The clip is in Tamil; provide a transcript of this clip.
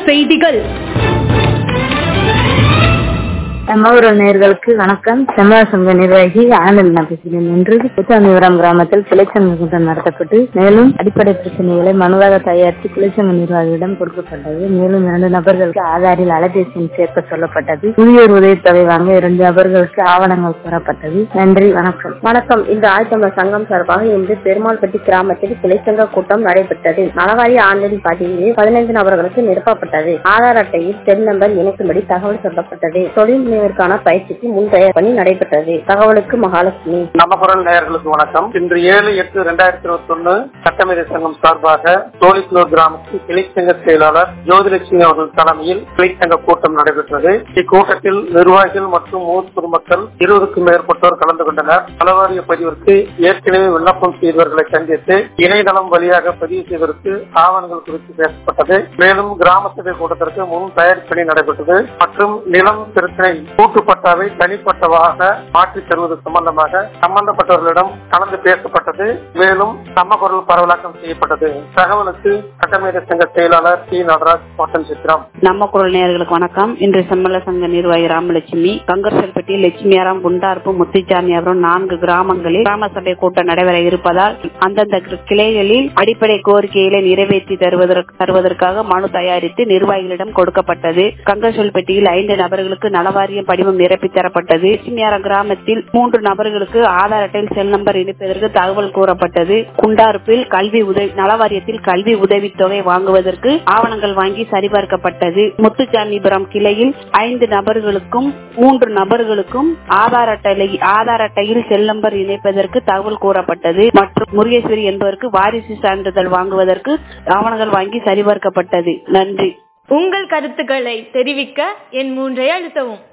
செய்திகள் சமூக நேர்களுக்கு வணக்கம் சமூக சங்க நிர்வாகி ஆனந்த் நான் பேசுகிறேன் இன்று புத்தாந்திபுரம் கிராமத்தில் கிளைச்சங்க கூட்டம் நடத்தப்பட்டு மேலும் அடிப்படை பிரச்சனைகளை மனுவாக தயாரித்து கிளைச்சங்க நிர்வாகியிடம் கொடுக்கப்பட்டது மேலும் இரண்டு நபர்களுக்கு ஆதாரில் அலைபேசி எண் சேர்க்க சொல்லப்பட்டது முதியோர் உதவித்தொகை வாங்க இரண்டு நபர்களுக்கு ஆவணங்கள் கூறப்பட்டது நன்றி வணக்கம் வணக்கம் இந்த ஆழ்த்தமிழர் சங்கம் சார்பாக இன்று பெருமாள்பட்டி கிராமத்தில் கிளைச்சங்க கூட்டம் நடைபெற்றது நலவாரி ஆன்லைன் பதிவில் பதினைந்து நபர்களுக்கு நிரப்பப்பட்டது ஆதார் அட்டையில் செல் நம்பர் இணைக்கும்படி தகவல் சொல்லப்பட்டது தொழில் முனைவருக்கான பயிற்சிக்கு முன் தயார் பணி நடைபெற்றது தகவலுக்கு மகாலட்சுமி நமக்குரல் நேயர்களுக்கு வணக்கம் இன்று ஏழு எட்டு இரண்டாயிரத்தி இருபத்தி ஒன்னு சட்டமேதை சங்கம் சார்பாக தோழிக்குளூர் கிராமத்தில் கிளைச்சங்க செயலாளர் ஜோதிலட்சுமி அவர்கள் தலைமையில் கிளைச்சங்க கூட்டம் நடைபெற்றது இக்கூட்டத்தில் நிர்வாகிகள் மற்றும் ஊர் பொதுமக்கள் இருபதுக்கும் மேற்பட்டோர் கலந்து கொண்டனர் நலவாரிய பதிவிற்கு ஏற்கனவே விண்ணப்பம் செய்தவர்களை சந்தித்து இணையதளம் வழியாக பதிவு செய்வதற்கு ஆவணங்கள் குறித்து பேசப்பட்டது மேலும் கிராம சபை கூட்டத்திற்கு முன் தயாரிப்பணி நடைபெற்றது மற்றும் நிலம் பிரச்சனை கூட்டுப்பட்டாவை தனிப்பட்டவாக மாற்றித் தருவது சம்பந்தமாக சம்பந்தப்பட்டவர்களிடம் கலந்து பேசப்பட்டது மேலும் சமக்குரல் பரவலாக்கம் செய்யப்பட்டது தகவலுக்கு சட்டமேதை சங்க செயலாளர் டி நடராஜ் கோட்டம் சித்திரம் நம்ம குரல் நேயர்களுக்கு வணக்கம் இன்று செம்மல சங்க நிர்வாகி ராமலட்சுமி கங்கர்சல்பட்டி லட்சுமியாராம் குண்டார்ப்பு முத்திச்சாமி அவரும் நான்கு கிராமங்களில் கிராம சபை கூட்டம் நடைபெற இருப்பதால் அந்தந்த கிளைகளில் அடிப்படை கோரிக்கைகளை நிறைவேற்றி தருவதற்கு தருவதற்காக மனு தயாரித்து நிர்வாகிகளிடம் கொடுக்கப்பட்டது கங்கர்சல்பட்டியில் ஐந்து நபர்களுக்கு நலவாரியம் படிவம் நிரப்பி தரப்பட்டது லட்சுமியாரம் கிராமத்தில் மூன்று நபர்களுக்கு ஆதார் அட்டையில் செல் நம்பர் இணைப்பதற்கு தகவல் கூறப்பட்டது குண்டார்ப்பில் கல்வி உதவி நலவாரியத்தில் கல்வி உதவித்தொகை வாங்குவதற்கு ஆவணங்கள் வாங்கி சரிபார்க்கப்பட்டது முத்துச்சாமிபுரம் கிளையில் ஐந்து நபர்களுக்கும் மூன்று நபர்களுக்கும் ஆதார் அட்டை ஆதார் அட்டையில் செல் நம்பர் இணைப்பதற்கு தகவல் கூறப்பட்டது மற்றும் முருகேஸ்வரி என்பவருக்கு வாரிசு சான்றிதழ் வாங்குவதற்கு ஆவணங்கள் வாங்கி சரிபார்க்கப்பட்டது நன்றி உங்கள் கருத்துக்களை தெரிவிக்க என் மூன்றை அழுத்தவும்